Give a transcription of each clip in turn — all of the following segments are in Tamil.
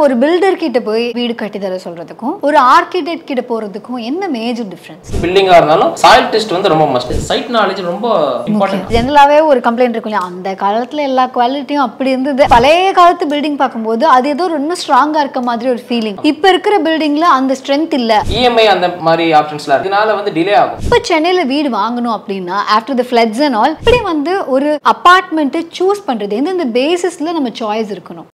ஒரு பில்டர் கிட்ட போய் வீடு கட்டி தர சொல்றதுக்கும் ஒரு ஆர்கிடெக்ட் கிட்ட போறதுக்கும் என்ன மேஜர் டிஃபரன்ஸ் பில்டிங்காக இருந்தாலும் சாயில் டெஸ்ட் வந்து ரொம்ப மஸ்ட் சைட் நாலேஜ் ரொம்ப இம்பார்ட்டன்ட் ஜெனரலாவே ஒரு கம்ப்ளைண்ட் இருக்கும் இல்லையா அந்த காலத்துல எல்லா குவாலிட்டியும் அப்படி இருந்தது பழைய காலத்து பில்டிங் பார்க்கும்போது அது ஏதோ இன்னும் ஸ்ட்ராங்கா இருக்க மாதிரி ஒரு ஃபீலிங் இப்ப இருக்கிற பில்டிங்ல அந்த ஸ்ட்ரென்த் இல்ல இஎம்ஐ அந்த மாதிரி ஆப்ஷன்ஸ்லாம் இருக்கு இதனால வந்து டிலே ஆகும் இப்போ சென்னையில் வீடு வாங்கணும் அப்படின்னா after the floods and all இப்படி வந்து ஒரு அப்பார்ட்மெண்ட்டை சூஸ் பண்ணுறது எந்தெந்த பேசிஸில் நம்ம சாய்ஸ் இருக்கணும்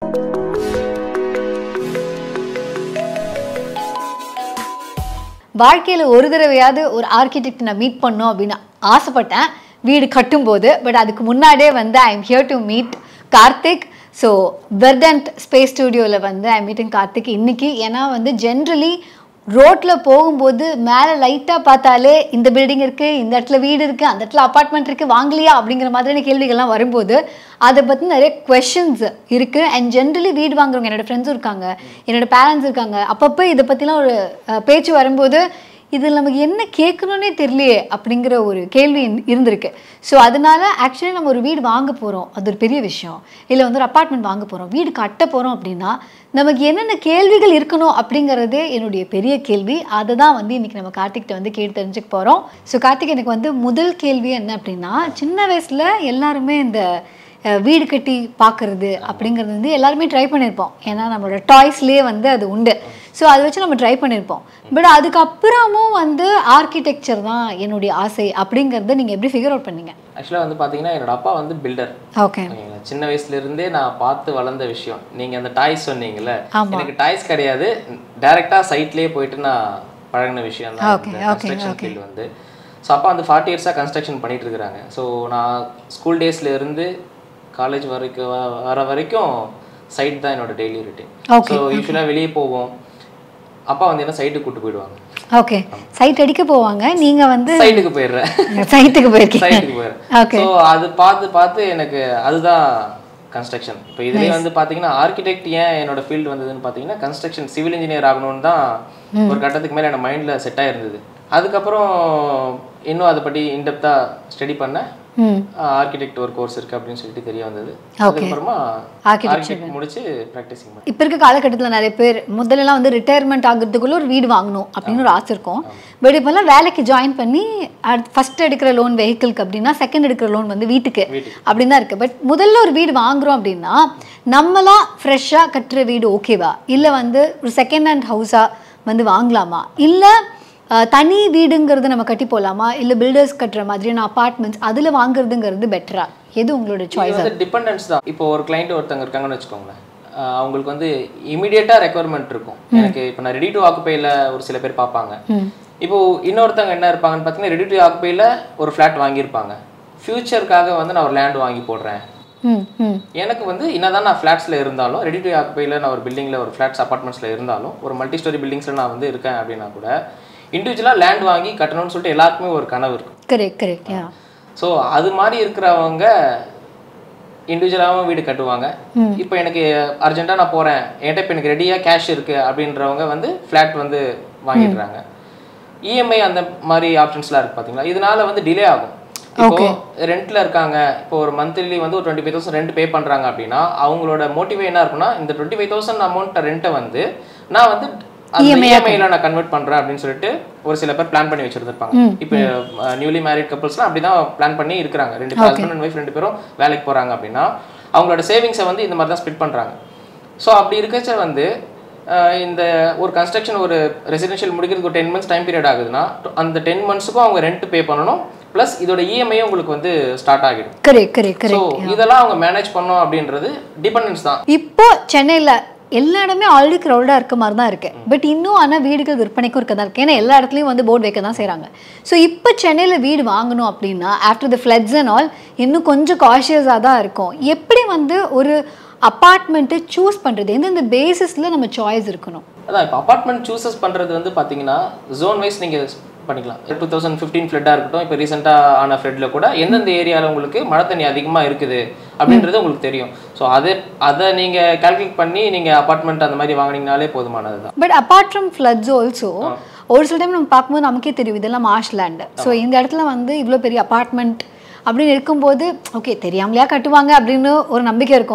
வாழ்க்கையில் ஒரு தடவையாவது ஒரு ஆர்கிடெக்ட் நான் மீட் பண்ணோம் அப்படின்னு ஆசைப்பட்டேன் வீடு கட்டும்போது பட் அதுக்கு முன்னாடியே வந்து I am here to meet Karthik so verdant space ஸ்டுடியோவில் வந்து ஐ மீட்டிங் கார்த்திக் இன்னைக்கு ஏன்னா வந்து ஜென்ரலி ரோட்டில் போகும்போது மேலே லைட்டாக பார்த்தாலே இந்த பில்டிங் இருக்குது இந்த இடத்துல வீடு இருக்குது அந்த இடத்துல அப்பார்ட்மெண்ட் இருக்குது வாங்கலையா அப்படிங்கிற மாதிரியான கேள்விகள்லாம் வரும்போது அதை பற்றி நிறைய கொஷின்ஸ் இருக்குது அண்ட் ஜென்ரலி வீடு வாங்குறவங்க என்னோட ஃப்ரெண்ட்ஸும் இருக்காங்க என்னோட பேரண்ட்ஸ் இருக்காங்க அப்பப்போ இதை பற்றிலாம் ஒரு அஹ், பேச்சு வரும்போது இதில் நமக்கு என்ன கேட்கணுன்னே தெரியலையே அப்படிங்கிற ஒரு கேள்வி இரு- இருந்திருக்கு ஸோ அதனால ஆக்சுவலி நம்ம ஒரு வீடு வாங்க போகிறோம் அது ஒரு பெரிய விஷயம் இல்லை வந்து ஒரு அப்பார்ட்மெண்ட் வாங்க போகிறோம் வீடு கட்ட போகிறோம் அப்படின்னா நமக்கு என்னென்ன கேள்விகள் இருக்கணும் அப்படிங்கிறதே என்னுடைய பெரிய கேள்வி அதை தான் வந்து இன்றைக்கி நம்ம கார்த்திக்கிட்ட வந்து கேட்டு தெரிஞ்சுக்க போகிறோம் ஸோ கார்த்திக் எனக்கு வந்து முதல் கேள்வி என்ன அப்படின்னா சின்ன வயசில் எல்லாருமே இந்த அஹ், வீடு கட்டி பார்க்கறது அப்படிங்கிறது வந்து எல்லாருமே ட்ரை பண்ணியிருப்போம் ஏன்னா நம்மளோட டாய்ஸ்லேயே வந்து அது உண்டு ஸோ அதை வச்சு நம்ம ட்ரை பண்ணியிருப்போம் பட் அதுக்கப்புறமும் வந்து ஆர்கிடெக்சர் தான் என்னுடைய ஆசை அப்படிங்கிறத நீங்கள் எப்படி ஃபிகர் அவுட் பண்ணீங்க ஆக்சுவலாக வந்து பார்த்தீங்கன்னா என்னோட அப்பா வந்து பில்டர் ஓகே ஓகேங்களா சின்ன வயசுல இருந்தே நான் பார்த்து வளர்ந்த விஷயம் நீங்க அந்த டாய்ஸ் சொன்னீங்கல்ல ஆமா. எனக்கு டாய்ஸ் கிடையாது டைரக்டா சைட்லயே போயிட்டு நான் பழகின விஷயம் தான் Okay, இந்த okay, கன்ஸ்ட்ரக்ஷன் okay. ஃபீல்டு வந்து ஸோ அப்பா வந்து ஃபார்ட்டி இயர்ஸாக கன்ஸ்ட்ரக்ஷன் பண்ணிட்டு இருக்கிறாங்க ஸோ நான் ஸ்கூல் டேஸ்ல இருந்து காலேஜ் வரைக்கும் வ- வர வரைக்கும் சைட் தான் என்னோட டெய்லி ரொட்டீன் Okay, ஸோ யூஸ்வலாக வெளியே போவோம் அப்பா வந்து என்ன சைட்டுக்கு கூட்டு போயிடுவாங்க ஓகே சைட் அடிக்க போவாங்க நீங்கள் வந்து சைட்டுக்கு போயிடுறேன் சைட்டுக்கு போயிருக்கீங்க சைட்டுக்கு போயிடுறேன் ஓகே ஸோ அது பார்த்து பார்த்து எனக்கு அதுதான் கன்ஸ்ட்ரக்ஷன் இப்போ இதுலேயே வந்து பார்த்தீங்கன்னா ஆர்கிடெக்ட் ஏன் என்னோட ஃபீல்டு வந்ததுன்னு பார்த்தீங்கன்னா கன்ஸ்ட்ரக்ஷன் சிவில் இன்ஜினியர் ஆகணும்னு தான் ஒரு கட்டத்துக்கு மேலே என்னோட மைண்டில் செட் ஆயிருந்தது அதுக்கப்புறம் இன்னும் அதை பற்றி இன்டெப்த்தாக ஸ்டடி பண்ணேன் ம் ஆர்கிடெக்ட் ஒரு கோர்ஸ் இருக்கு அப்படின்னு சொல்லிட்டு தெரிய வந்தது Okay. அதுக்கப்புறமா Architecture. ஆர்கிடெக்ட் முடிச்சு ப்ராக்டிசிங் பண்ணேன் இப்போ இருக்க காலகட்டத்தில் நிறைய பேர் முதல்லலாம் வந்து ரிட்டையர்மெண்ட் ஆகுறதுக்குள்ள ஒரு வீடு வாங்கணும் அப்படின்னு ஒரு ஆசை இருக்கும் பட் இப்போல்லாம் வேலைக்கு ஜாயின் பண்ணி ஃபர்ஸ்ட் எடுக்கிற லோன் வெஹிக்கிள்க்கு அப்படின்னா செகண்ட் எடுக்கிற லோன் வந்து வீட்டுக்கு வீட்டுக்கு. அப்படின்னு தான் இருக்குது பட் முதல்ல ஒரு வீடு வாங்குறோம் அப்படின்னா நம்மளா ஃப்ரெஷ்ஷாக கட்டுற வீடு ஓகேவா இல்லை வந்து ஒரு செகண்ட் ஹேண்ட் ஹவுஸாக வந்து வாங்கலாமா இல்லை தனி வீடுங்கிறது நம்ம கட்டி போகலாமா இல்லை பில்டர்ஸ் கட்டுற மாதிரியான அப்பார்ட்மெண்ட்ஸ் அதில் வாங்குறதுங்கிறது பெட்டரா எது உங்களோட இது சாய்ஸ் வந்து டிபெண்டன்ஸ் தான் இப்போ ஒரு கிளைண்ட் ஒருத்தங்க இருக்காங்கன்னு வச்சுக்கோங்களேன் ஆஹ் அவங்களுக்கு வந்து இமிடியேட்டாக ரெக்குவயர்மெண்ட் இருக்கும் எனக்கு இப்போ நான் ரெடி டு ஆக்குப்பையில் ஒரு சில பேர் பார்ப்பாங்க இப்போ இன்னொருத்தவங்க என்ன இருப்பாங்கன்னு பார்த்தீங்கன்னா ரெடி டு ஆக்குப்பையில் ஒரு ஃப்ளாட் வாங்கியிருப்பாங்க ஃப்யூச்சருக்காக வந்து நான் ஒரு லேண்ட் வாங்கி போடுறேன் ம் ம் எனக்கு வந்து என்னதான் நான் ஃப்ளாட்ஸில் இருந்தாலும் ரெடி டு ஆக்குப்பையில் நான் ஒரு பில்டிங்கில் ஒரு ஃப்ளாட்ஸ் அப்பார்ட்மெண்ட்ஸில் இருந்தாலும் ஒரு மல்டி ஸ்டோரி பில்டிங்ஸில் நான் வந்து இருக்கேன் அப்படின்னா கூட இண்டிவிஜுவலாக லேண்ட் வாங்கி கட்டணும்னு சொல்லிட்டு எல்லாருக்குமே ஒரு கனவு இருக்கும் கரெக்ட் கரெக்ட் யா ஸோ அது மாதிரி இருக்கிறவங்க இண்டிவிஜுவலாகவும் வீடு கட்டுவாங்க இப்போ எனக்கு அர்ஜென்ட்டாக நான் போகிறேன் என்கிட்ட இப்போ எனக்கு ரெடியாக கேஷ் இருக்குது அப்படின்றவங்க வந்து ஃப்ளாட் வந்து வாங்கிடுறாங்க இஎம்ஐ அந்த மாதிரி ஆப்ஷன்ஸ்லாம் இருக்குது பார்த்தீங்களா இதனால வந்து டிலே ஆகும் இப்போ ரெண்ட்ல இருக்காங்க இப்போ ஒரு மந்த்லி வந்து ஒரு twenty five thousand rent pay பண்றாங்க அப்படின்னா அவங்களோட மோட்டிவே என்ன இருக்குன்னா இந்த டுவெண்ட்டி ஃபைவ் தௌசண்ட் அமௌண்ட் ரெண்ட்டை வந்து நான் வந்து இஎம்ஐல நான் கன்வெர்ட் பண்றேன் அப்படின்னு சொல்லிட்டு ஒரு சில பேர் பிளான் பண்ணி வச்சிருந்திருப்பாங்க இப்போ நியூலி மேரிட் கப்பல்ஸ்லாம் அப்படிதான் பிளான் பண்ணி இருக்கிறாங்க ரெண்டு பேர் ஹஸ்பண்ட் அண்ட் ஒய்ஃப் ரெண்டு பேரும் வேலைக்கு போறாங்க அப்படின்னா அவங்களோட சேவிங்ஸை வந்து இந்த மாதிரி தான் ஸ்பிட் பண்றாங்க ஸோ அப்படி இருக்கச்ச வந்து அஹ், இந்த ஒரு கன்ஸ்ட்ரக்ஷன் ஒரு ரெசிடென்ஷியல் முடிக்கிறதுக்கு ஒரு டென் மந்த்ஸ் டைம் பீரியட் ஆகுதுன்னா அந்த டென் மந்த்ஸுக்கும் அவங்க ரெண்ட் பே பண்ணணும் ப்ளஸ் இதோட இஎம்ஐயும் உங்களுக்கு வந்து ஸ்டார்ட் ஆகிடும் கரெக்ட் கரெக்ட் ஸோ கரெக்ட் இதெல்லாம் அவங்க மேனேஜ் பண்ணோம் அப்படின்றது டிபெண்டன்ஸ் தான் இப்போ சென்னையில் எல்லா இடமே ஆல்ரெடி க்ரௌடாக இருக்க மாதிரி தான் இருக்கு பட் இன்னும் ஆனால் வீடுகள் விற்பனைக்கும் இருக்க தான் இருக்கு ஏன்னா எல்லா இடத்துலையும் வந்து போர்டு வைக்க தான் செய்கிறாங்க ஸோ இப்போ சென்னையில் வீடு வாங்கணும் அப்படின்னா after the floods and all இன்னும் கொஞ்சம் காஷியஸாக தான் இருக்கும் எப்படி வந்து ஒரு அப்பார்ட்மெண்ட்டை சூஸ் பண்ணுறது எந்தெந்த பேசிஸில் நம்ம சாய்ஸ் இருக்கணும் அதான் இப்போ அப்பார்ட்மெண்ட் சூசஸ் பண்ணுறது வந்து பார்த்தீங்கன்னா ஜோன் வைஸ் நீங்கள் பண்ணிக்கலாம் டூ தௌசண்ட் ஃபிஃப்டீன் ஃப்ளட்டாக இருக்கட்டும் இப்போ ரீசெண்டாக ஆன ஃப்ளட்டில் கூட எந்தெந்த ஏரியாவில் உங்களுக்கு மழை தண்ணி அதிகமாக இருக்குது அப்படின்றது உங்களுக்கு தெரியும் ஸோ அதை அதை நீங்கள் கால்குலேட் பண்ணி நீங்கள் அப்பார்ட்மெண்ட் அந்த மாதிரி வாங்குனீங்கனாலே போதுமானது தான் but apart from floods also ஒரு சில டைம் நம்ம பார்க்கும்போது நமக்கே தெரியும் இதெல்லாம் மார்ஷ் லேண்டு ஸோ இந்த இடத்துல வந்து இவ்வளோ பெரிய அப்பார்ட்மெண்ட் அப்படின்னு இருக்கும்போது ஓகே தெரியாமலையா கட்டுவாங்க அப்படின்னு ஒரு நம்பிக்கை இருக்கும்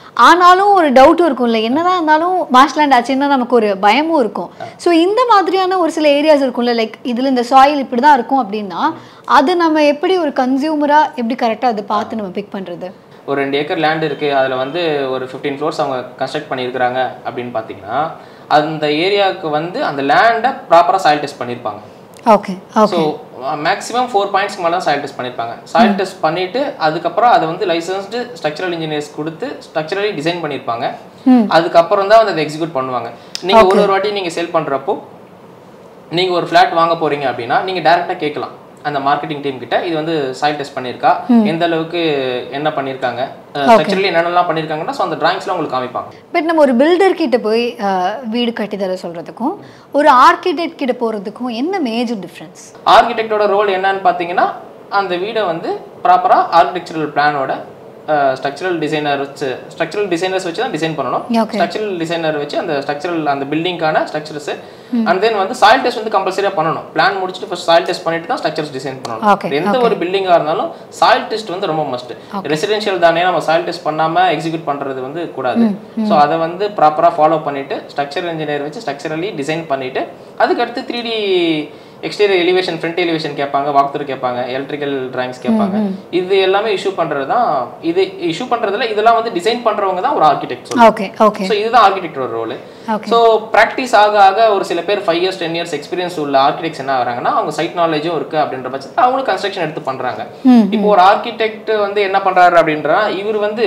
ஆனாலும் ஒரு டவுட்டும் இருக்கும்ல என்னதான் இருந்தாலும் மார்ஷ்லேண்ட் ஆச்சுன்னா நமக்கு ஒரு பயமும் இருக்கும் ஸோ இந்த மாதிரியான ஒரு சில ஏரியாஸ் இருக்கும்ல லைக் இதில் இந்த சாயில் இப்படி தான் இருக்கும் அப்படின்னா அது நம்ம எப்படி ஒரு கன்சியூமராக எப்படி கரெக்டாக அதை பார்த்து நம்ம பிக் பண்ணுறது ஒரு ரெண்டு ஏக்கர் லேண்ட் இருக்குது அதில் வந்து ஒரு ஃபிஃப்டீன் ஃப்ளோர்ஸ் அவங்க கன்ஸ்ட்ரக்ட் பண்ணியிருக்கிறாங்க அப்படின்னு பார்த்தீங்கன்னா அந்த ஏரியாவுக்கு வந்து அந்த லேண்டை ப்ராப்பராக சாயில் டெஸ்ட் பண்ணியிருப்பாங்க okay okay so maximum four பாயிண்ட்ஸ்க்கு மேலே சாயில் டெஸ்ட் பண்ணியிருப்பாங்க சாயில் டெஸ்ட் பண்ணிட்டு அதுக்கப்புறம் அதை வந்து லைசன்ஸ்டு ஸ்ட்ரக்சரல் இன்ஜினியர்ஸ் கொடுத்து ஸ்ட்ரக்சரலி டிசைன் பண்ணியிருப்பாங்க அதுக்கப்புறம் தான் வந்து அதை எக்ஸிக்யூட் பண்ணுவாங்க நீங்கள் ஒரு ஒரு வாட்டி நீங்கள் சேல் பண்ணுறப்போ நீங்கள் ஒரு ஃப்ளாட் வாங்க போறீங்க அப்படின்னா நீங்கள் டேரெக்டாக கேட்கலாம் அந்த மார்க்கெட்டிங் டீம் கிட்ட இது வந்து சாயில் டெஸ்ட் பண்ணியிருக்கா எந்த அளவுக்கு என்ன பண்ணியிருக்காங்க ஸ்ட்ரக்சரலி என்னென்னலாம் பண்ணியிருக்காங்கன்னா ஸோ அந்த டிராயிங்ஸ்லாம் உங்களுக்கு காமிப்பாங்க பட் நம்ம ஒரு பில்டர் கிட்ட போய் அஹ், வீடு கட்டி தர சொல்றதுக்கும் ஒரு ஆர்கிடெக்ட் கிட்ட போறதுக்கும் என்ன மேஜர் டிஃப்ரென்ஸ் ஆர்கிடெக்டோட ரோல் என்னன்னு பார்த்தீங்கன்னா அந்த வீடை வந்து ப்ராப்பராக ஆர்கிடெக்சரல் பிளானோட ஸ்ட்ரக்சரல் டிசைனர் வச்சு ஸ்ட்ரக்சரல் டிசைனர்ஸ் வச்சு தான் டிசைன் பண்ணணும் Okay. ஸ்ட்ரக்சரல் டிசைனர் வச்சு அந்த ஸ்ட்ரக்சரல் அந்த பில்டிங்கான ஸ்ட்ரக்சர்ஸ் அண்ட் தென் வந்து சாயில் டெஸ்ட் வந்து கம்பல்சரியாக பண்ணணும் பிளான் முடிச்சுட்டு ஃபர்ஸ்ட் சாயில் டெஸ்ட் பண்ணிட்டு தான் ஸ்ட்ரக்சர்ஸ் டிசைன் Okay, பண்ணணும் எந்த ஒரு பில்டிங்காக இருந்தாலும் சாயில் டெஸ்ட் வந்து ரொம்ப மஸ்ட் ரெசிடென்ஷியல் தானே நம்ம சாயில் டெஸ்ட் பண்ணாம எக்ஸிக்யூட் பண்றது வந்து கூடாது ஸோ அதை வந்து ப்ராப்பராக ஃபாலோ பண்ணிட்டு ஸ்ட்ரக்சர் இன்ஜினியர் வச்சு ஸ்ட்ரக்சரலி டிசைன் பண்ணிட்டு அதுக்கடுத்து three D exterior elevation front elevation கேட்பாங்க வாக்தர் கேட்பாங்க எலக்ட்ரிக்கல் டிராயிங்ஸ் கேட்பாங்க இது எல்லாமே இஷ்யூ பண்றது தான் இது இஷ்யூ பண்றதுல இதெல்லாம் வந்து டிசைன் பண்றவங்க தான் ஒரு ஆர்கிடெக்ட் ஓகே ஓகே ஸோ இதுதான் ஆர்கிடெக்டோட ரோல் Okay. ஸோ ப்ராக்டிஸ் ஆக ஆக ஒரு சில பேர் five years ten years experience உள்ள ஆர்கிடெக்ட்ஸ் என்ன ஆகுறாங்கன்னா அவங்க சைட் நாலேஜும் இருக்கு அப்படின்ற பட்சத்தில் அவங்களும் கன்ஸ்ட்ரக்ஷன் எடுத்து பண்றாங்க இப்போ ஒரு ஆர்கிடெக்ட் வந்து என்ன பண்றாரு அப்படின்றா இவர் வந்து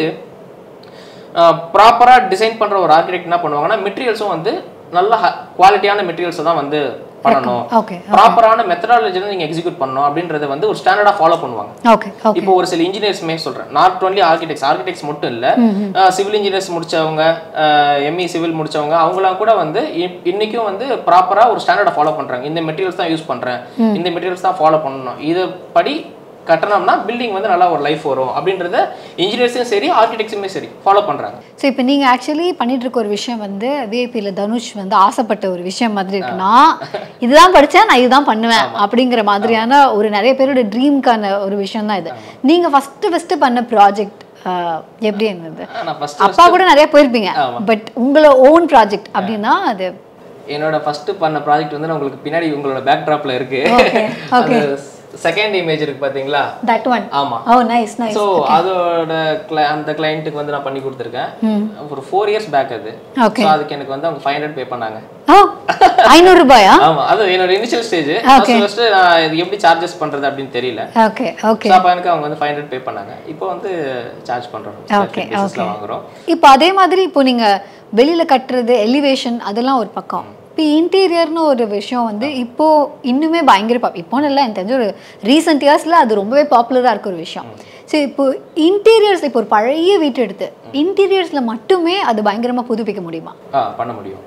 ப்ராப்பரா டிசைன் பண்ற ஒரு ஆர்கிடெக்ட் என்ன பண்ணுவாங்கன்னா மெட்டீரியல்ஸும் வந்து நல்ல குவாலிட்டியான மெட்டீரியல்ஸை தான் வந்து பண்ணணும் ஓகே ப்ராப்பரான மெத்தடாலஜியில் நீங்க எக்ஸிக்யூட் பண்ணணும் அப்படின்றத வந்து ஒரு ஸ்டாண்டர்டா ஃபாலோ பண்ணுவாங்க ஓகே ஓகே இப்போ ஒரு சில இன்ஜினியர்ஸ்மே சொல்றேன் நாட் ஒன்லி ஆர்கிடெக்ட்ஸ் ஆர்கிடெக்ட்ஸ் மட்டும் இல்ல சிவில் இன்ஜினியர்ஸ் முடிச்சவங்க எம்இ சிவில் முடிச்சவங்க அவங்களாம் கூட வந்து இ- இன்னைக்கும் வந்து ப்ராப்பரா ஒரு ஸ்டாண்டர்டை ஃபாலோ பண்றாங்க இந்த மெட்டீரியல்ஸ் தான் யூஸ் பண்றேன் இந்த மெட்டீரியல்ஸ் தான் ஃபாலோ பண்ணணும் இது படி கட்டணம்னா பில்டிங் வந்து நல்லா ஒரு லைஃப் வரும் அப்படின்றத இன்ஜினியர்ஸும் சரி ஆர்கிடெக்ட்ஸுமே சரி ஃபாலோ பண்றாங்க ஸோ இப்போ நீங்கள் ஆக்சுவலி பண்ணிட்டு இருக்க ஒரு விஷயம் வந்து விஐபியில் தனுஷ் வந்து ஆசைப்பட்ட ஒரு விஷயம் மாதிரி இருக்குன்னா இதுதான் படித்தேன் நான் இதுதான் பண்ணுவேன் அப்படிங்கிற மாதிரியான ஒரு நிறைய பேரோட ட்ரீம்க்கான ஒரு விஷயம் தான் இது நீங்கள் ஃபஸ்ட்டு ஃபஸ்ட்டு பண்ண ப்ராஜெக்ட் எப்படி இருந்தது நான் ஃபர்ஸ்ட் அப்பா கூட நிறைய போயிருப்பீங்க பட் உங்களோட ஓன் ப்ராஜெக்ட் அப்படின்னா அது என்னோட ஃபர்ஸ்ட் பண்ண ப்ராஜெக்ட் வந்து நான் உங்களுக்கு பின்னாடி உங்களோட பேக் ட்ராப்ல இருக்கு Okay, okay. செகண்ட் இமேஜ் இருக்கு பாத்தீங்களா தட் ஒன் ஆமா ஓ நைஸ் நைஸ் ஸோ அதோட cli- அந்த கிளைண்ட்டுக்கு வந்து நான் பண்ணி கொடுத்துருக்கேன் ஒரு ஃபோர் இயர்ஸ் பேக் அது ஓகே ஸோ அதுக்கு எனக்கு வந்து அவங்க ஃபைவ் ஹண்ட்ரட் பே பண்ணாங்க ஓ ஐநூறு ரூபாயா ஆமா அது என்னோட இனிஷியல் ஸ்டேஜ் ஃபர்ஸ்ட் ஃபர்ஸ்ட் நான் இது எப்படி சார்ஜஸ் பண்றது அப்படின்னு தெரியல ஓகே ஓகே ஸோ அப்போ எனக்கு அவங்க வந்து ஃபைவ் ஹண்ட்ரட் பே பண்ணாங்க இப்போ வந்து சார்ஜ் பண்றோம் Okay, பேசிஸ்ல வாங்குறோம் இப்போ அதே மாதிரி இப்போ நீங்க வெளியில கட்டுறது எலிவேஷன் அதெல்லாம் ஒரு பக்கம் இப்போ இன்டீரியர்னு ஒரு விஷயம் வந்து இப்போ இன்னுமே பயங்கர பாப் இப்போன்னு இல்லை எனக்கு தெரிஞ்ச ஒரு ரீசெண்ட் இயர்ஸ்ல அது ரொம்பவே பாப்புலராக இருக்க ஒரு விஷயம் சரி இப்போ இன்டீரியர்ஸ் இப்போ ஒரு பழைய வீட்டு எடுத்து இன்டீரியர்ஸ்ல மட்டுமே அது பயங்கரமா புதுப்பிக்க முடியுமா ஆ பண்ண முடியும்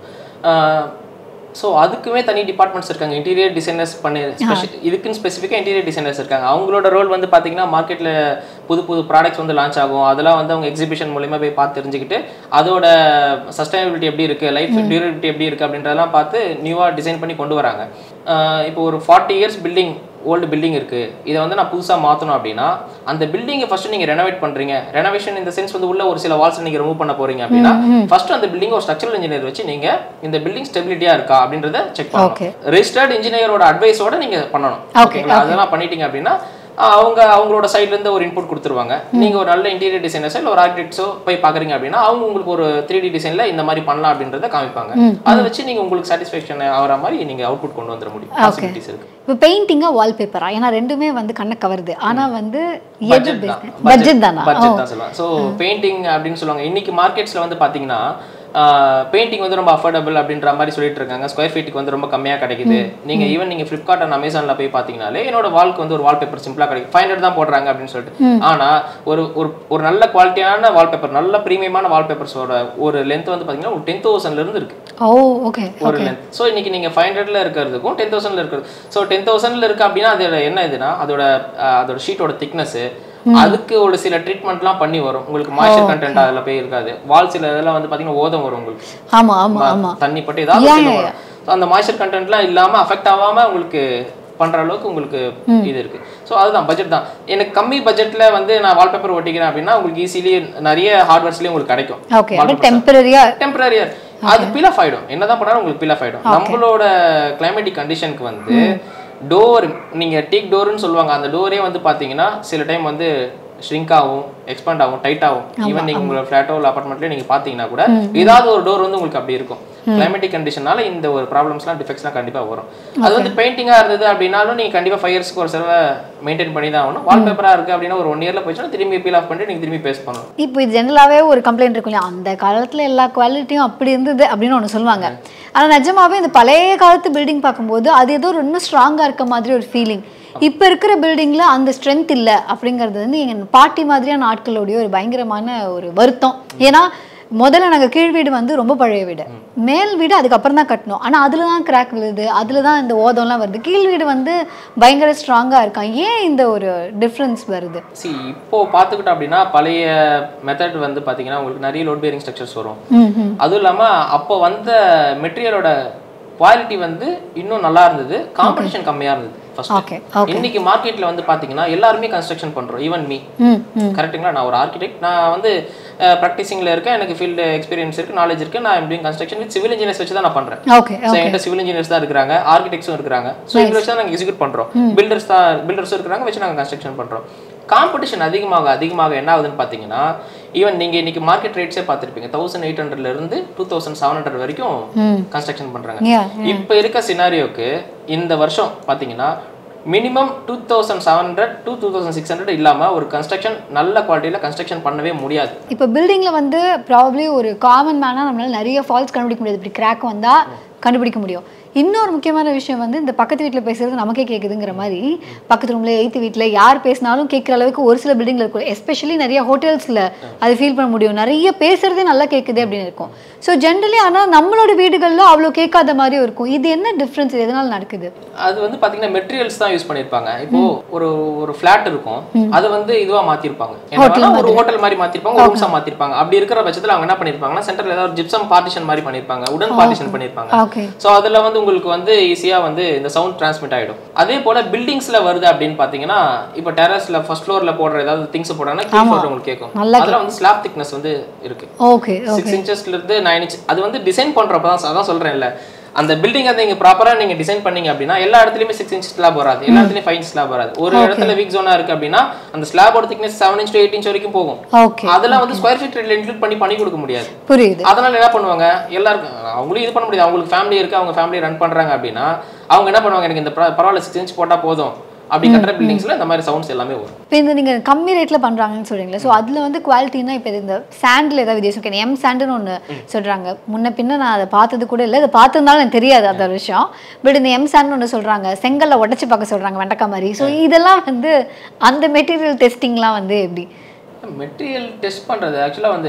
ஸோ அதுக்குமே தனி டிபார்ட்மெண்ட்ஸ் இருக்காங்க இன்டீரியர் டிசைனர்ஸ் பண்ணி ஸ்பெஷல் இதுக்குன்னு ஸ்பெசிஃபிக்காக இன்டீரியர் டிசைனர்ஸ் இருக்காங்க அவங்களோட ரோல் வந்து பார்த்தீங்கன்னா மார்க்கெட்டில் புது புது ப்ராடக்ட்ஸ் வந்து லான்ச் ஆகும் அதெல்லாம் வந்து அவங்க எக்ஸிபிஷன் மூலியமா போய் பார்த்து தெரிஞ்சுக்கிட்டு அதோட சஸ்டைனபிலிட்டி எப்படி இருக்குது லைஃப் டியூரபிலிட்டி எப்படி இருக்குது அப்படின்றதெல்லாம் பார்த்து நியூவாக டிசைன் பண்ணி கொண்டு வராங்க ஆஹ் இப்போ ஒரு forty years building old building இருக்கு இதை வந்து நான் புதுசாக மாற்றணும் அப்படின்னா அந்த பில்டிங்கை ஃபர்ஸ்ட் நீங்கள் ரெனோவேட் பண்ணுறீங்க ரெனோவேஷன் இந்த சென்ஸ் வந்து உள்ள ஒரு சில வால்ஸ் நீங்கள் ரிமூவ் பண்ண போறீங்க அப்படின்னா ஃபர்ஸ்ட் அந்த பில்டிங் ஒரு ஸ்ட்ரக்சரல் இன்ஜினியர் வச்சு நீங்க இந்த பில்டிங் ஸ்டெபிலிட்டியா இருக்கா அப்படின்றத செக் Okay. பண்ணணும் ரெஜிஸ்டர்ட் இன்ஜினியரோட அட்வைஸோட நீங்க பண்ணணும் Okay, ஓகேங்களா அதெல்லாம் பண்ணிட்டீங்க அப்படின்னா ஆஹ் அவங்க அவங்களோட சைடுல இருந்து ஒரு இன்புட் கொடுத்துருவாங்க நீங்க ஒரு நல்ல இன்டீரியர் டிசைனர்ஸோ இல்லை ஒரு ஆர்கிடெக்ட்ஸோ போய் பாக்குறீங்க அப்படின்னா அவங்க உங்களுக்கு ஒரு த்ரீ டி டிசைன்ல இந்த மாதிரி பண்ணலாம் அப்படின்றத காமிப்பாங்க அதை வச்சு நீங்க உங்களுக்கு சாட்டிஸ்ஃபேக்ஷன் ஆகிற மாதிரி நீங்க அவுட்புட் கொண்டு வந்துட முடியும் பாசிபிலிட்டிஸ் இருக்கு இப்போ பெயிண்டிங்கா வால்பேப்பரா ஏன்னா ரெண்டுமே வந்து கண்ணை கவருது ஆனா வந்து எது பட்ஜெட் தான் பட்ஜெட் தானா பட்ஜெட் தான் சொல்லலாம் ஸோ பெயிண்டிங் அப்படின்னு சொல்லுவாங்க இன்னைக்கு மார்க்கெட்ஸ்ல வந்து பாத்தீங்கன்னா பெயிண்டிங் வந்து ரொம்ப அஃபோர்டபுள் அப்படின்ற மாதிரி சொல்லிட்டு இருக்காங்க ஸ்கொயர் ஃபீட்டுக்கு வந்து ரொம்ப கம்மியா கிடைக்குது நீங்க ஈவன் நீங்க ஃப்ளிப்கார்ட் அண்ட் அமேசான்ல போய் பாத்தீங்கனாலே என்னோட வால்க்கு வந்து ஒரு வால்பேப்பர் சிம்பிளா கிடைக்கும் ஃபைவ் ஹண்ட்ரட் தான் போடுறாங்க அப்படின்னு சொல்லிட்டு ஆனா ஒரு ஒரு ஒரு நல்ல குவாலிட்டியான வால்பேப்பர் நல்ல ப்ரீமியமான வால்பேப்பர்ஸோட ஒரு லென்த் வந்து பாத்தீங்கன்னா ஒரு டென் தௌசண்ட்ல இருந்து இருக்கு ஓ ஓகே ஒரு லென்த் ஸோ இன்னைக்கு நீங்க ஃபைவ் ஹண்ட்ரட்ல இருக்கிறதுக்கும் டென் தௌசண்ட்ல இருக்கிறது ஸோ டென் தௌசண்ட்ல இருக்கு அப்படின்னா அதோட என்ன இதுனா அதோட அஹ், அதோட ஷீட்டோட திக்னஸ் அதுக்கு ஒரு சில ட்ரீட்மெண்ட்லாம் பண்ணி வரும் உங்களுக்கு மாய்ச்சர் கண்டென்ட் அதுல போய் இருக்காது வால் சில இதெல்லாம் வந்து பாத்தீங்கன்னா ஓதம் வரும் உங்களுக்கு ஆமா ஆமா ஆமா தண்ணி பட்டு ஏதாவது Yeah, சில yeah, வரும். So, அந்த மாய்ச்சர் கண்டென்ட்லாம் இல்லாம அஃபெக்ட் ஆகாம உங்களுக்கு பண்ற அளவுக்கு உங்களுக்கு இது இருக்கு ஸோ அதுதான் பட்ஜெட் தான் எனக்கு கம்மி பட்ஜெட்ல வந்து நான் வால்பேப்பர் ஒட்டிக்கிறேன் அப்படின்னா உங்களுக்கு ஈஸிலி நிறைய ஹார்ட்வேர்ஸ்லயும் உங்களுக்கு கிடைக்கும் ஓகே பட் டெம்பரரியா டெம்பரரியா அது பீல் ஆஃப் ஆயிடும் என்னதான் பண்ணாலும் உங்களுக்கு பீல் ஆஃப் ஆயிடும் நம்மளோட கிளைமேட்டிக் கண்டிஷனுக்கு வந்து டோர் நீங்க டீக் டோர்னு சொல்லுவாங்க அந்த டோரே வந்து பாத்தீங்கன்னா சில டைம் வந்து ஷ்ரிங்க் ஆகும் எக்ஸ்பேண்ட் ஆகும் டைட் ஆகும் ஈவன் நீங்க உங்களோட ஃபிளாட்டோ இல்லை அப்பார்ட்மெண்ட்லயே நீங்க பாத்தீங்கன்னா கூட ஏதாவது ஒரு டோர் வந்து உங்களுக்கு அப்படி இருக்கும் கிளைமேட்டிக் கண்டிஷனால இந்த ஒரு ப்ராப்ளம்ஸ்லாம் டிஃபெக்ட்ஸ்லாம் கண்டிப்பா வரும் அது வந்து பெயிண்டிங்கா இருந்தது அப்படின்னாலும் நீங்க கண்டிப்பா ஃபைவ் இயர்ஸ்க்கு ஒரு செலவை மெயின்டைன் பண்ணி தான் ஆகணும் வால்பேப்பரா இருக்கு அப்படின்னா ஒரு ஒன் இயர்ல போயிடுச்சுன்னா திரும்பி பீல் ஆஃப் பண்ணிட்டு நீங்க திரும்பி பேஸ் பண்ணணும் இப்போ இது ஜெனரலாகவே ஒரு கம்ப்ளைண்ட் இருக்கும் இல்லையா அந்த காலத்தில் எல்லா குவாலிட்டியும் அப்படி இருந்தது அப்படின்னு ஒன்று சொல்லுவாங்க ஆனால் நிஜமாவே இந்த பழைய காலத்து பில்டிங் பார்க்கும்போது அது ஏதோ ஒரு இன்னும் ஸ்ட்ராங்காக இருக்க மாதிரி ஒரு ஃபீலிங் இப்போ இருக்கிற பில்டிங்கில் அந்த ஸ்ட்ரென்த் இல்லை அப்படிங்கிறது வந்து எங்கள் பாட்டி மாதிரியான ஆட்களுடைய ஒரு பயங்கரமான ஒரு வருத்தம் ஏன்னா முதல்ல நாங்கள் கீழ் வீடு வந்து ரொம்ப பழைய வீடு மேல் வீடு அதுக்கப்புறம் தான் கட்டணும் ஆனால் அதில் தான் கிராக் விழுது அதில் தான் இந்த ஓதம்லாம் வருது கீழ் வீடு வந்து பயங்கர ஸ்ட்ராங்காக இருக்கான் ஏன் இந்த ஒரு டிஃப்ரென்ஸ் வருது சி இப்போ பார்த்துக்கிட்டோம் அப்படின்னா பழைய மெத்தட் வந்து பார்த்தீங்கன்னா உங்களுக்கு நிறைய லோட் பேரிங் ஸ்ட்ரக்சர்ஸ் வரும் ம் ம் அதுவும் இல்லாமல் அப்போ வந்த மெட்டீரியலோட குவாலிட்டி வந்து இன்னும் நல்லா இருந்தது காம்படிஷன் கம்மியாக இருந்தது ஃபர்ஸ்ட் ஓகே ஓகே இன்னைக்கு மார்க்கெட்ல வந்து பாத்தீங்கன்னா எல்லாருமே கன்ஸ்ட்ரக்ஷன் பண்றோம் ஈவன் மீ ம் ம் கரெக்ட்டுங்களா நான் ஒரு ஆர்கிடெக்ட் நான் வந்து ப்ராக்டிசிங்ல இருக்கேன் எனக்கு ஃபீல்டு எக்ஸ்பீரியன்ஸ் இருக்கு நாலேஜ் இருக்கு நான் doing construction with civil engineers வச்சு தான் நான் பண்றேன் ஓகே ஸோ என்கிட்ட சிவில் இன்ஜினியர்ஸ் தான் இருக்கிறாங்க ஆர்கிடெக்ட்ஸும் இருக்கிறாங்க ஸோ இதில் வச்சு தான் நாங்கள் எக்ஸிக்யூட் பண்றோம் பில்டர்ஸ் தான் பில்டர்ஸும் இருக்கிறாங்க வச்சு நாங்கள் கன்ஸ்ட்ரக்ஷன் பண்றோம் காம்படிஷன் அதிகமாக அதிகமாக என்ன ஆகுதுன்னு பார்த்தீங்கன்னா ஈவன் நீங்க இன்னைக்கு மார்க்கெட் ரேட்ஸே பார்த்துருப்பீங்க தௌசண்ட் எயிட் ஹண்ட்ரட்ல இருந்து டூ தௌசண்ட் செவன் ஹண்ட்ரட் வரைக்கும் ம் கன்ஸ்ட்ரக்ஷன் பண்றாங்க யா இப்போ இருக்க சினாரியோக்கு இந்த வருஷம் பார்த்தீங்கன்னா minimum two thousand seven hundred two two thousand six hundred இல்லாமல் ஒரு கன்ஸ்ட்ரக்ஷன் நல்ல குவாலிட்டியில் கன்ஸ்ட்ரக்ஷன் பண்ணவே முடியாது இப்போ பில்டிங்கில் வந்து ப்ராபப்ளி ஒரு காமன் மேனாக நம்மளால நிறைய ஃபால்ஸ் கண்டுபிடிக்க முடியாது இப்படி கிராக் வந்தால் கண்டுபிடிக்க முடியும் இன்னொரு முக்கியமான விஷயம் வந்து இந்த பக்கத்து வீட்டில் பேசுறது நமக்கே கேட்குதுங்கிற மாதிரி பக்கத்து ரூமில் எய்த்து வீட்டில் யார் பேசினாலும் கேட்குற அளவுக்கு ஒரு சில பில்டிங்கில் இருக்கும் எஸ்பெஷலி நிறைய ஹோட்டல்ஸில் அது ஃபீல் பண்ண முடியும் நிறைய பேசுறதே நல்லா கேட்குது அப்படின்னு இருக்கும் ஸோ ஜென்ரலி ஆனால் நம்மளோட வீடுகளில் அவ்வளோ கேட்காத மாதிரியும் இருக்கும் இது என்ன டிஃப்ரென்ஸ் இது எதனால் நடக்குது அது வந்து பார்த்தீங்கன்னா மெட்டீரியல்ஸ் தான் யூஸ் பண்ணியிருப்பாங்க இப்போ ஒரு ஒரு ஃப்ளாட் இருக்கும் அதை வந்து இதுவா மாற்றிருப்பாங்க என்னன்னா ஒரு ஹோட்டல் மாதிரி மாற்றிருப்பாங்க ஒரு ரூம்ஸாக மாற்றிருப்பாங்க அப்படி இருக்கிற பட்சத்தில் அவங்க என்ன பண்ணியிருப்பாங்கன்னா சென்டரில் ஏதாவது ஜிப்சம் பார்ட்டிஷன் மாதிரி பண்ணியிருப்பாங்க உடன் பார்ட்டிஷன் பண்ணியிருப்பாங்க ஓகே ஸோ அதில் வந்து உங்களுக்கு வந்து ஈஸியாக வந்து இந்த சவுண்ட் டிரான்ஸ்மிட் ஆகிடும் அதே போல் பில்டிங்ஸில் வருது அப்படின்னு பார்த்தீங்கன்னா இப்போ டெரஸில் ஃபர்ஸ்ட் ஃப்ளோரில் போடுற ஏதாவது திங்ஸ் போடுறாங்கன்னா கீழ் ஃப்ளோர் உங்களுக்கு கேட்கும் நல்லா அதில் வந்து ஸ்லாப் திக்னஸ் வந்து இருக்கு ஓகே சிக்ஸ் இன்ச்சஸ்ல இருந்து நைன் இன்ச் அது வந்து டிசைன் பண்றப்ப தான் அதான் சொல்றேன்ல அந்த பில்டிங் அதை நீங்க ப்ராப்பரா நீங்க டிசைன் பண்ணீங்க அப்படின்னா எல்லா இடத்துலயுமே சிக்ஸ் இன்ச் ஸ்லாப் வராது எல்லா இடத்துலயும் ஃபைவ் இன்ச் ஸ்லாப் வராது ஒரு இடத்துல வீக் ஜோனா இருக்கு அப்படின்னா அந்த ஸ்லாபோட thickness seven inch eight inch வரைக்கும் போகும் ஓகே அதெல்லாம் வந்து ஸ்கொயர் ஃபீட் ரேட்ல இன்க்ளூட் பண்ணி பண்ணி கொடுக்க முடியாது புரியுது அதனால என்ன பண்ணுவாங்க எல்லாருக்கும் அவங்களும் இது பண்ண முடியாது அவங்களுக்கு ஃபேமிலி இருக்கு அவங்க ஃபேமிலி ரன் பண்றாங்க அப்படின்னா அவங்க என்ன பண்ணுவாங்க எனக்கு இந்த பர- பரவாயில்ல சிக்ஸ் இன்ச் போட்டா போதும் அப்படி கட்டுற பில்டிங்ஸ்ல இந்த மாதிரி சவுண்ட்ஸ் எல்லாமே வரும் இப்போ இந்த நீங்கள் கம்மி ரேட்டில் பண்ணுறாங்கன்னு சொல்கிறீங்களா ஸோ அதில் வந்து குவாலிட்டினா இப்போ இந்த சாண்டில் ஏதாவது வித்தியாசம் இருக்கு எம் சாண்டுன்னு ஒன்று சொல்கிறாங்க முன்ன பின்ன நான் அதை பார்த்தது கூட இல்லை அதை பார்த்ததுனால எனக்கு தெரியாது அந்த ஒரு விஷயம் பட் இந்த எம் சாண்ட்னு ஒன்று சொல்கிறாங்க செங்கல்ல உடச்சி பார்க்க சொல்கிறாங்க வெண்டக்காய் மாதிரி ஸோ இதெல்லாம் வந்து அந்த மெட்டீரியல் டெஸ்டிங்லாம் வந்து எப்படி மெட்டீரியல் டெஸ்ட் பண்றது ஆக்சுவலா வந்து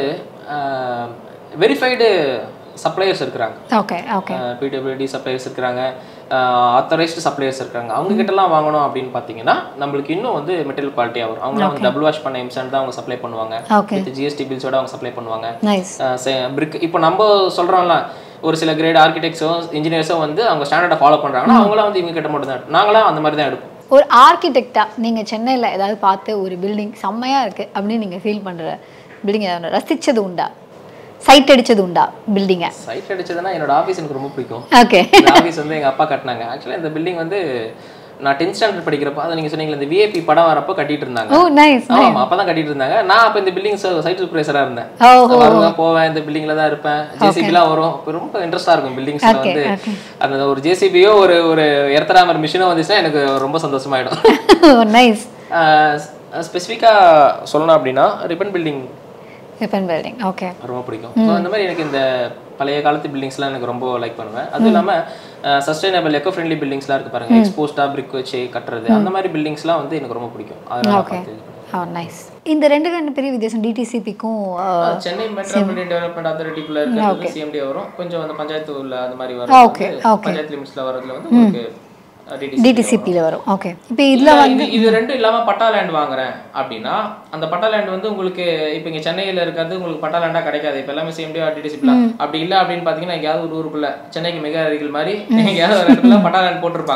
வெரிஃபைடு சப்ளையர்ஸ் இருக்கிறாங்க ஓகே ஓகே பிடபிள்யூடி சப்ளையர்ஸ் இருக்கிறாங்க ஆத்தரைஸ்டு சப்ளையர்ஸ் இருக்காங்க அவங்க கிட்டலாம் வாங்கணும் அப்படின்னு பார்த்தீங்கன்னா நம்மளுக்கு இன்னும் வந்து மெட்டீரியல் குவாலிட்டியாக வரும் அவங்க வந்து டபுள் வாஷ் பண்ண இம்சன் தான் அவங்க சப்ளை பண்ணுவாங்க ஓகே வித் ஜிஎஸ்டி பில்ஸோட அவங்க சப்ளை பண்ணுவாங்க நைஸ் பிரிக் இப்போ நம்ம சொல்கிறோம்ல ஒரு சில கிரேட் ஆர்கிடெக்ட்ஸோ இன்ஜினியர்ஸோ வந்து அவங்க ஸ்டாண்டர்டை ஃபாலோ பண்ணுறாங்கன்னா அவங்களாம் வந்து இவங்க கிட்ட மட்டும் தான் நாங்களாம் அந்த மாதிரி தான் எடுப்போம் ஒரு ஆர்கிடெக்டாக நீங்கள் சென்னையில் ஏதாவது பார்த்து ஒரு பில்டிங் செம்மையாக இருக்குது அப்படின்னு நீங்கள் ஃபீல் பண்ணுற பில்டிங் ஏதாவது ரசித்தது உண்டா சைட் அடிச்சது உண்டா பில்டிங்கை சைட் அடிச்சதுன்னா என்னோட ஆஃபீஸ் எனக்கு ரொம்ப பிடிக்கும் ஓகே இந்த ஆஃபீஸ் வந்து எங்கள் அப்பா கட்டினாங்க ஆக்சுவலாக இந்த பில்டிங் வந்து நான் டென்த் ஸ்டாண்டர்ட் படிக்கிறப்போ அதை நீங்கள் சொன்னீங்களே இந்த விஏபி படம் வரப்போ கட்டிட்டு இருந்தாங்க ஓ நைஸ் ஆமா அப்பதான் கட்டிட்டு இருந்தாங்க நான் அப்ப இந்த பில்டிங் சைட் சூப்பர்வைசரா இருந்தேன் ஓஹோ வருவேன் போவேன் இந்த பில்டிங்ல தான் இருப்பேன் ஜேசிபிலாம் வரும் அப்ப ரொம்ப இன்ட்ரெஸ்டா இருக்கும் பில்டிங்ஸ்ல Okay, வந்து okay. அந்த ஒரு ஜேசிபியோ ஒரு ஒரு எர்த்தராமர் மிஷினோ வந்துச்சுன்னா எனக்கு ரொம்ப சந்தோஷமாயிடும் நைஸ் ஸ்பெசிஃபிக்கா சொல்லணும் அப்படின்னா ribbon building weapon building okay ரொம்ப பிடிக்கும் ஸோ அந்த மாதிரி எனக்கு இந்த பழைய காலத்து பில்டிங்ஸ்லாம் எனக்கு ரொம்ப லைக் பண்ணுவேன் அதுவும் இல்லாம சஸ்டைனபிள் எக்கோ ஃப்ரெண்ட்லி பில்டிங்ஸ்லாம் இருக்கு பாருங்க எக்ஸ்போஸ்டா பிரிக் வச்சு கட்டுறது அந்த மாதிரி பில்டிங்ஸ்லாம் வந்து எனக்கு ரொம்ப பிடிக்கும் அதனால நான் ஓகே பார்த்து இது பண்ணுவேன். ஓ நைஸ் இந்த ரெண்டு ரெண்டு பெரிய வித்தியாசம் டிடிசிபிக்கும் சென்னை மெட்ரோபாலிட்டன் டெவலப்மெண்ட் அத்தாரிட்டிக்குள்ள இருக்கிறது சிஎம்டி வரும் கொஞ்சம் அந்த பஞ்சாயத்து உள்ள அந்த மாதிரி Okay, வரும் okay. பஞ்சாயத்து லிமிட்ஸ்ல வரதுல வந்து உங்களுக்கு டிடிசி டிடிசிபியில் வரும் ஓகே இப்போ இதில் இல்ல இது இது ரெண்டும் இல்லாம பட்டா லேண்ட் வாங்குறேன் அப்படின்னா அந்த பட்டா லேண்ட் வந்து உங்களுக்கு இப்போ இங்க சென்னையில இருக்கிறது உங்களுக்கு பட்டா லேண்டா கிடைக்காது இப்போ எல்லாமே சிஎம்டி டிடிசிபிலாம் அப்படி இல்ல அப்படின்னு பாத்தீங்கன்னா எங்கேயாவது ஒரு ஊருக்குள்ள சென்னைக்கு மிக அருகில் மாதிரி எங்கேயாவது ஒரு இடத்துல பட்டா லேண்ட் போட்டிருப்பாங்க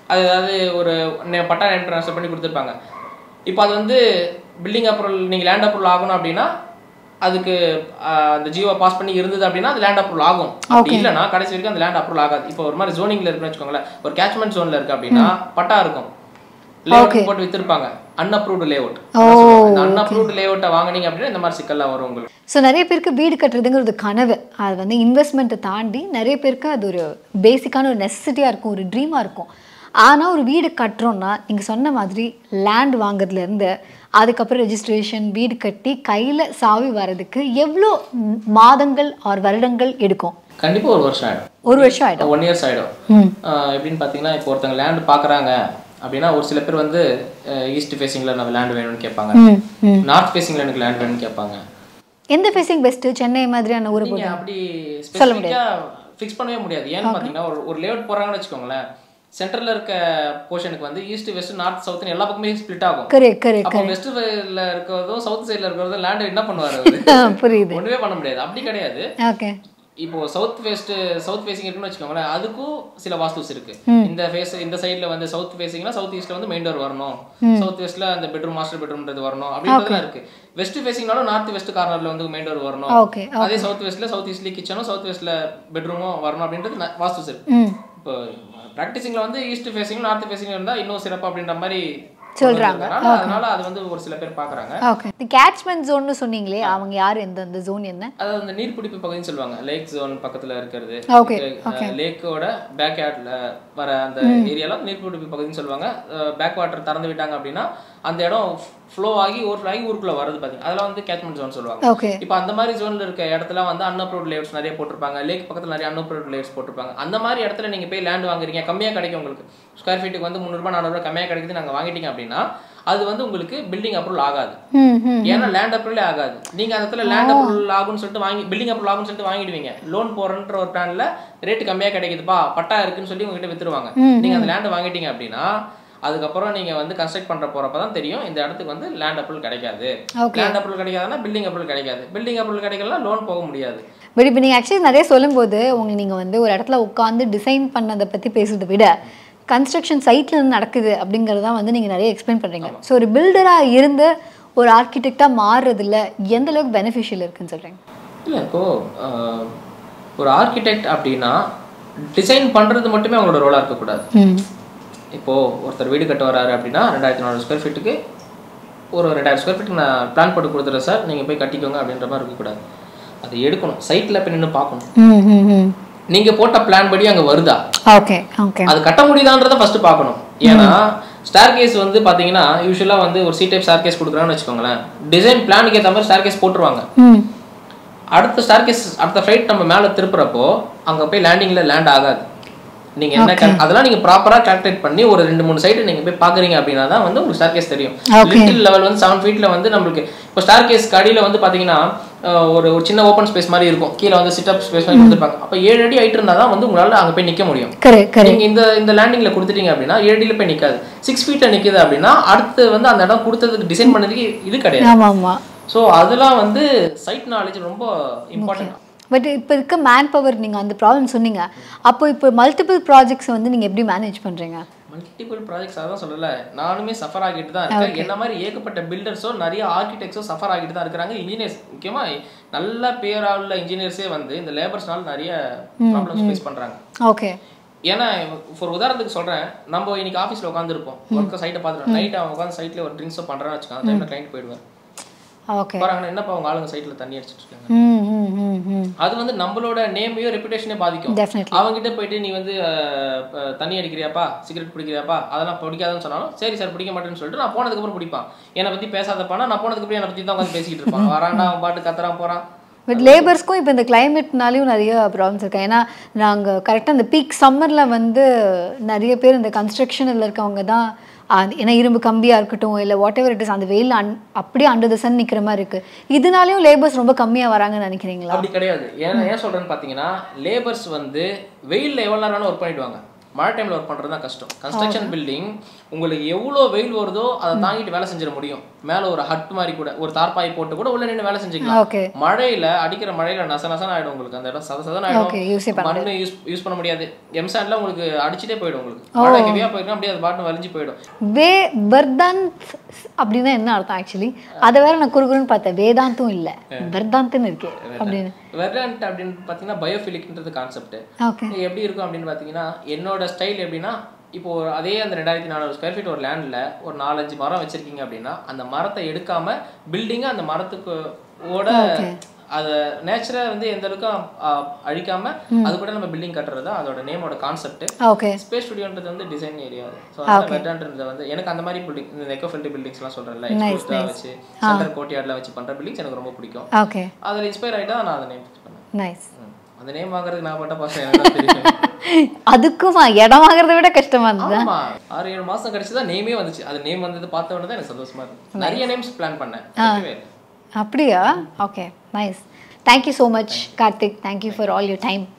அது அதாவது ஒரு நெ- பட்டா நெட் ட்ரான்ஸ்ஃபர் பண்ணி கொடுத்துருப்பாங்க இப்போ அது வந்து பில்டிங் அப்ரூவல் நீங்கள் லேண்ட் அப்ரூவல் ஆகணும் அப்படின்னா அதுக்கு ஆஹ், அந்த ஜியோ பாஸ் பண்ணி இருந்தது அப்படின்னா அது லேண்ட் அப்ரூவல் ஆகும் அப்படி இல்லைன்னா கடைசி வரைக்கும் அந்த லேண்ட் அப்ரூவல் ஆகாது இப்போ ஒரு மாதிரி ஜோனிங்ல இருக்குன்னு வச்சுக்கோங்களேன் ஒரு கேட்ச்மெண்ட் ஜோன்ல இருக்கு அப்படின்னா பட்டா இருக்கும் லேஅவுட் போட்டு வித்திருப்பாங்க அன்அப்ரூவ்டு லேஅவுட் அந்த அன்அப்ரூவ்டு லேஅவுட்டை வாங்குனீங்க அப்படின்னா இந்த மாதிரி சிக்கல்லாம் வரும் உங்களுக்கு ஸோ நிறைய பேருக்கு வீடு கட்டுறதுங்கிறது கனவு அது வந்து இன்வெஸ்ட்மெண்ட்டை தாண்டி நிறைய பேருக்கு அது ஒரு பேசிக்கான ஒரு நெசசிட்டியாக இருக்கும் ஒரு ட்ரீமாக இருக்கும் ஆனால் ஒரு வீடு கட்டுறோம்னா நீங்கள் சொன்ன மாதிரி லேண்ட் வாங்குறதுலேருந்து அதுக்கப்புறம் ரெஜிஸ்ட்ரேஷன் வீடு கட்டி கையில் சாவி வர்றதுக்கு எவ்வளோ ம், மாதங்கள் ஆர் வருடங்கள் எடுக்கும் கண்டிப்பா ஒரு வருஷம் ஆயிடும் ஒரு வருஷம் ஆகிடும் ஒன் இயர்ஸ் ஆயிடும் ம் ஆஹ் எப்படின்னு பார்த்தீங்கன்னா இப்போ ஒருத்தங்க லேண்ட் பார்க்குறாங்க அப்படின்னா ஒரு சில பேர் வந்து ஈஸ்ட் ஃபேசிங்கில் நம்ம லேண்ட் வேணும்னு கேட்பாங்க ம் ம் நார்த் ஃபேசிங்கில் எனக்கு லேண்ட் வேணும்னு கேட்பாங்க எந்த ஃபேஸிங் பெஸ்ட்டு சென்னை மாதிரியான ஊர் நீங்க அப்படி ஸ்பெசிஃபிக்காக ஃபிக்ஸ் பண்ணவே முடியாது ஏன்னு பார்த்தீங்கன்னா ஒரு ஒரு லேஅவுட் போகிறாங்கன்னு வச்சுக்கோங்களேன் சென்டரில் இருக்க போர்ஷனுக்கு வந்து ஈஸ்ட் வெஸ்ட் நார்த் சவுத்னு எல்லா பக்கமே ஸ்ப்ளிட் ஆகும் கரெக்ட் கரெக்ட் அப்போ வெஸ்ட் சைடில் இருக்கிறதும் சவுத் சைடில் இருக்கிறதும் லேண்ட் என்ன பண்ணுவார் அவரு புரியுது ஒன்றுமே பண்ண முடியாது அப்படி கிடையாது ஓகே இப்போ சவுத் வெஸ்ட் சவுத் ஃபேசிங் இருக்குன்னு வச்சுக்கோங்களேன் அதுக்கும் சில வாஸ்துஸ் இருக்கு இந்த ஃபேஸ் இந்த சைடுல வந்து சவுத் ஃபேசிங்னா சவுத் ஈஸ்ட்ல வந்து மெயின் டோர் வரணும் சவுத் வெஸ்ட்ல அந்த பெட்ரூம் மாஸ்டர் பெட்ரூம்ன்றது வரணும் அப்படின்றதுலாம் இருக்கு வெஸ்ட் ஃபேசிங்னாலும் நார்த் வெஸ்ட் கார்னர்ல வந்து மெயின் டோர் வரணும் ஓகே அதே சவுத் வெஸ்ட்ல சவுத் ஈஸ்ட்ல கிச்சனும் சவுத் வெஸ்ட்ல பெட்ரூமும் வரணும் அப்படின்றது ந- வாஸ்துஸ் இருக்கு ம் இப்போ ப்ராக்டிசிங்ல வந்து ஈஸ்ட் ஃபேசிங் நார்த் ஃபேசிங் இருந்தா இன்னும் சிறப்பு அப்படின்ற மாதிரி சொல்றாங்க. அதனால அதனால அது வந்து ஒரு சில பேர் பாக்குறாங்க ஓகே இந்த கேட்ச்மெண்ட் ஜோன்னு சொன்னீங்களே அவங்க யார் எந்த அந்த ஜோன் என்ன அதாவது அந்த நீர்பிடிப்பு பகுதின்னு சொல்லுவாங்க லேக் ஜோன் பக்கத்துல இருக்கிறது ஓகே லேக்கோட பேக் யார்ட்ல வர அந்த ஏரியால நீர்பிடிப்பு பகுதின்னு சொல்லுவாங்க பேக் வாட்டர் திறந்து விட்டாங்க அப்படின்னா அந்த இடம் ஃப்ளோ ஆகி ஓவர் ஆகி ஊருக்குள்ள வருது பாத்தீங்க அதெல்லாம் வந்து கேட்ச்மெண்ட் ஜோன் சொல்லுவாங்க ஓகே இப்போ அந்த மாதிரி ஜோன்ல இருக்க இடத்துல வந்து அன்அப்ரூவ்ட் லேஅவுட்ஸ் நிறைய போட்டிருப்பாங்க லேக் பக்கத்துல நிறைய அன்அப்ரூவ்ட் லேஅவுட்ஸ் போட்டிருப்பாங்க அந்த மாதிரி இடத்துல நீங்க போய் லேண்ட் வாங்குறீங்க கம்மியா கிடைக்கும் உங்களுக்கு ஸ்கொயர் ஃபீட்டுக்கு வந்து முந்நூறுபா நானூறுபா கம்மியா கிடைக்குது நாங்க வாங்கிட்டீங்க அப்படின்னா அது வந்து உங்களுக்கு பில்டிங் அப்ரூவல் ஆகாது ம் ம் ஏன்னா லேண்ட் அப்ரூவலே ஆகாது நீங்க அந்த இடத்துல லேண்ட் அப்ரூவல் ஆகும்னு சொல்லிட்டு வாங்கி பில்டிங் அப்ரூவல் ஆகும்னு சொல்லிட்டு வாங்கிடுவீங்க லோன் போறன்ற ஒரு பிளான்ல ரேட் கம்மியா கிடைக்குதுப்பா பட்டா இருக்குன்னு சொல்லி உங்ககிட்ட வித்துருவாங்க நீங்க அந்த லேண்ட் வாங்கிட்டீங்க அப்படின்னா அதுக்கப்புறம் நீங்க வந்து கன்ஸ்ட்ரக்ட் பண்ற போறப்ப தான் தெரியும் இந்த இடத்துக்கு வந்து லேண்ட் அப்ரூவல் கிடைக்காது ஓகே லேண்ட் அப்ரூவல் கிடைக்காதுன்னா பில்டிங் அப்ரூவல் கிடைக்காது பில்டிங் அப்ரூவல் கிடைக்கலனா லோன் போக முடியாது பட் இப்போ நீங்கள் ஆக்சுவலி நிறைய சொல்லும்போது உங்களுக்கு நீங்கள் வந்து ஒரு இடத்துல உட்காந்து டிசைன் பண்ணதை பற்றி பேசுறதை விட கன்ஸ்ட்ரக்ஷன் சைட்டில் இருந்து நடக்குது அப்படிங்கிறத வந்து நீங்கள் நிறைய எக்ஸ்பிளைன் பண்ணுறீங்க ஸோ ஒரு பில்டராக இருந்து ஒரு ஆர்கிடெக்டாக மாறுறதுல எந்த அளவுக்கு பெனிஃபிஷியல் இருக்குன்னு சொல்கிறீங்க இல்ல இப்போ ஆஹ், ஒரு ஆர்கிடெக்ட் அப்படின்னா டிசைன் பண்றது மட்டுமே அவங்களோட ரோலா இருக்கக்கூடாது ம் இப்போ ஒருத்தர் வீடு கட்ட வராரு அப்படின்னா ரெண்டாயிரத்தி நானூறு ஸ்கொயர் ஃபீட்டுக்கு ஒரு ரெண்டாயிரம் ஸ்கொயர் ஃபீட்டுக்கு நான் பிளான் போட்டு கொடுத்துறேன் சார் நீங்கள் போய் கட்டிக்கோங்க அப்படின்ற மாதிரி இருக்கக்கூடாது அதை எடுக்கணும் சைட்டில் போய் நின்று பார்க்கணும் ம் ம் ம் நீங்கள் போட்ட பிளான் படி அங்கே வருதா ஓகே ஓகே அது கட்ட முடியுதான்றதை ஃபர்ஸ்ட் பார்க்கணும் ஏன்னா ஸ்டார் கேஸ் வந்து பார்த்தீங்கன்னா யூஸ்வலாக வந்து ஒரு சி டைப் ஸ்டார் கேஸ் கொடுக்குறாங்கன்னு வச்சுக்கோங்களேன் டிசைன் பிளானுக்கு ஏற்ற மாதிரி ஸ்டார் கேஸ் போட்டுருவாங்க ம் அடுத்த ஸ்டார் கேஸ் அடுத்த ஃப்ளைட் நம்ம மேலே திருப்புறப்போ அங்கே போய் லேண்டிங்கில் லேண்ட் ஆகாது நீங்கள் என்ன cal- அதெல்லாம் நீங்கள் ப்ராப்பராக கால்குலேட் பண்ணி ஒரு ரெண்டு மூணு சைடு நீங்கள் போய் பார்க்குறீங்க அப்படின்னா தான் வந்து உங்களுக்கு ஸ்டார் கேஸ் தெரியும் Okay. லிட்டில் லெவல் வந்து செவன் ஃபீட்டில் வந்து நம்மளுக்கு இப்போ ஸ்டார் கேஸ் அடியில் வந்து பார்த்தீங்கன்னா அஹ், ஒரு ஒரு சின்ன ஓப்பன் ஸ்பேஸ் மாதிரி இருக்கும் கீழே வந்து சிட்டப் ஸ்பேஸ் மாதிரி கொடுத்துருப்பாங்க அப்போ ஏழு அடி ஹைட் இருந்தால் தான் வந்து உங்களால் அங்கே போய் நிற்க முடியும் கரெக்ட் கரெக்ட் நீங்க இந்த இந்த லேண்டிங்ல கொடுத்துட்டீங்க அப்படின்னா ஏழு அடியில் போய் நிற்காது சிக்ஸ் ஃபீட்டில் நிற்குது அப்படின்னா அடுத்து வந்து அந்த இடம் கொடுத்ததுக்கு டிசைன் பண்ணதுக்கு இது கிடையாது ஆமாம் ஆமாம் ஸோ அதெல்லாம் வந்து சைட் நாலேஜ் ரொம்ப இம்பார்ட்டன்ட் பட் இப்போ இருக்க மேன் பவர் நீங்கள் அந்த ப்ராப்ளம் சொன்னீங்க அப்போ இப்போ மல்டிபிள் ப்ராஜெக்ட்ஸ் வந்து நீங்கள் எப்படி மேனேஜ் பண்ணுறீங்க மல்டிபிள் ப்ராஜெக்ட்ஸ் அதான் சொல்லல நானுமே சஃபர் ஆகிட்டு தான் இருக்கேன் என்ன மாதிரி ஏகப்பட்ட பில்டர்ஸோ நிறைய ஆர்கிடெக்ட்ஸோ சஃபர் ஆகிட்டு தான் இருக்கிறாங்க இன்ஜினியர்ஸ் முக்கியமா நல்ல பேரா உள்ள இன்ஜினியர்ஸே வந்து இந்த லேபர்ஸ்னால நிறைய ப்ராப்ளம்ஸ் ஃபேஸ் பண்றாங்க ஓகே ஏன்னா ஒரு உதாரணத்துக்கு சொல்றேன் நம்ம இன்னைக்கு ஆஃபீஸில் உட்காந்துருப்போம் ஒர்க்கை சைட்டை பார்த்துட்டு நைட் அவன் உட்காந்து சைட்ல ஒரு ட்ரிங்க்ஸோ பண்றான்னு வச்சுக்கோங்க அந்த டைம்ல கிளைண்ட் போயிடுவேன் ஓகே பாருங்க என்னப்பா அவங்க ஆளுங்க சைட்ல தண்ணி அடிச்சிட்டு இருக்காங்க ம் ம் ம் ம் அது வந்து நம்மளோட நேமையோ ரெப்புடேஷனே பாதிக்கும் டெஃபினெட்லி அவங்ககிட்ட போயிட்டு நீ வந்து அஹ், அஹ், தண்ணி அடிக்கிறியாப்பா சிகரெட் பிடிக்கிறியாப்பா அதெல்லாம் பிடிக்காதுன்னு சொன்னாலும் சரி சார் பிடிக்க மாட்டேன்னு சொல்லிட்டு நான் போனதுக்கு அப்புறம் பிடிப்பான் என்னை பத்தி பேசாதப்பானா நான் போனதுக்கு அப்புறம் என்னை பத்தி தான் உட்காந்து பேசிக்கிட்டு இருப்பான் வரான்டா அவன் பாட்டு கத்துறான் போறான் பட் லேபர்ஸ்க்கும் இப்போ இந்த கிளைமேட்னாலையும் நிறைய ப்ராப்ளம்ஸ் இருக்கு ஏன்னா நாங்கள் கரெக்டாக இந்த பீக் சம்மரில் வந்து நிறைய பேர் இந்த கன்ஸ்ட்ரக்ஷனில் இருக்கவங்க தான் அந்த ஏன்னா இரும்பு கம்பியாக இருக்கட்டும் இல்லை வாட் எவர் இட் இஸ் அந்த வெயில் அன் அப்படியே அண்டர் த சன் நிற்கிற மாதிரி இருக்குது இதனாலையும் லேபர்ஸ் ரொம்ப கம்மியாக வராங்கன்னு நினைக்கிறீங்களா அப்படி கிடையாது ஏன் ஏன் சொல்றேன்னு பாத்தீங்கன்னா லேபர்ஸ் வந்து வெயில்ல எவ்வளவு நேரம் வேணா ஒர்க் பண்ணிடுவாங்க மழை டைம்ல ஒர்க் பண்றது தான் கஷ்டம் கன்ஸ்ட்ரக்ஷன் பில்டிங் உங்களுக்கு எவ்வளோ வெயில் வருதோ அதை தாங்கிட்டு வேலை செஞ்சிட முடியும் மேல ஒரு ஹட் மாதிரி கூட ஒரு தார்பாய் போட்டு கூட உள்ள நின்று வேலை செஞ்சுக்கலாம் ஓகே மழையில அடிக்கிற மழையில நச நசன ஆயிடும் உங்களுக்கு அந்த இடம் சத சதன ஓகே யூஸே ஆயிடும் மண்ணு யூஸ் யூஸ் பண்ண முடியாது எம்சாண்ட்ல உங்களுக்கு அடிச்சிட்டே போயிடும் உங்களுக்கு மழை ஹெவியா போயிருக்கும் அப்படியே அது பாட்டு வலிஞ்சு போயிடும் வே வெர்தாந்த் அப்படின்னா என்ன அர்த்தம் ஆக்சுவலி அதை வேற நான் குறுகுறுன்னு பார்த்தேன் வேதாந்தும் இல்லை வெர்தாந்த்னு இருக்கே அப்படின்னு வெர்டன்ட் அப்படின்னு பார்த்தீங்கன்னா பயோஃபிலிக்ன்றது கான்செப்ட் ஓகே எப்படி இருக்கும் அப்படின்னு பார்த்தீங்கன்னா என்னோட ஸ்டைல் எப்படின்னா இப்போ ஒரு அதே அந்த ரெண்டாயிரத்தி நானூறு ஸ்கொயர் ஃபீட் ஒரு லேண்டில் ஒரு நாலஞ்சு மரம் வச்சிருக்கீங்க அப்படின்னா அந்த மரத்தை எடுக்காம பில்டிங்கை அந்த மரத்துக்கு ஓட அதை நேச்சரை வந்து எந்த அளவுக்கு ஆ, அழிக்காம அது கூட நம்ம பில்டிங் கட்டுறது தான் அதோட நேமோட கான்செப்ட் ஓகே ஸ்பேஸ் ஸ்டுடியோன்றது வந்து டிசைன் ஏரியா ஸோ அதனால வெட்டான்றது வந்து எனக்கு அந்த மாதிரி பில்டிங் இந்த எக்கோ ஃப்ரெண்ட்லி பில்டிங்ஸ்லாம் சொல்கிறேன்ல எக்ஸ்போஸ்டாக வச்சு சென்டர் கோர்ட்யார்டில் வச்சு பண்ணுற பில்டிங்ஸ் எனக்கு ரொம்ப பிடிக்கும் ஓகே அதில் இன்ஸ்பயர் ஆகிட்டா நான் அதை நேம் ஃபிக்ஸ் பண்ணேன் நைஸ் ம். அந்த நேம் வாங்குறதுக்கு நான் பட்ட பாசம் எனக்கு தான் தெரியும் அதுக்குமா இடம் வாங்குறத விட கஷ்டமா இருந்தது ஆமா ஆறு ஏழு மாசம் கழிச்சு தான் நேமே வந்துச்சு அது நேம் வந்தது பார்த்த உடனே தான் எனக்கு சந்தோஷமா இருக்கு நிறைய நேம்ஸ் பிளான் பண்ணேன் வைக்கவே இல்லை. அப்படியா okay nice thank you so much Karthik thank you for all your time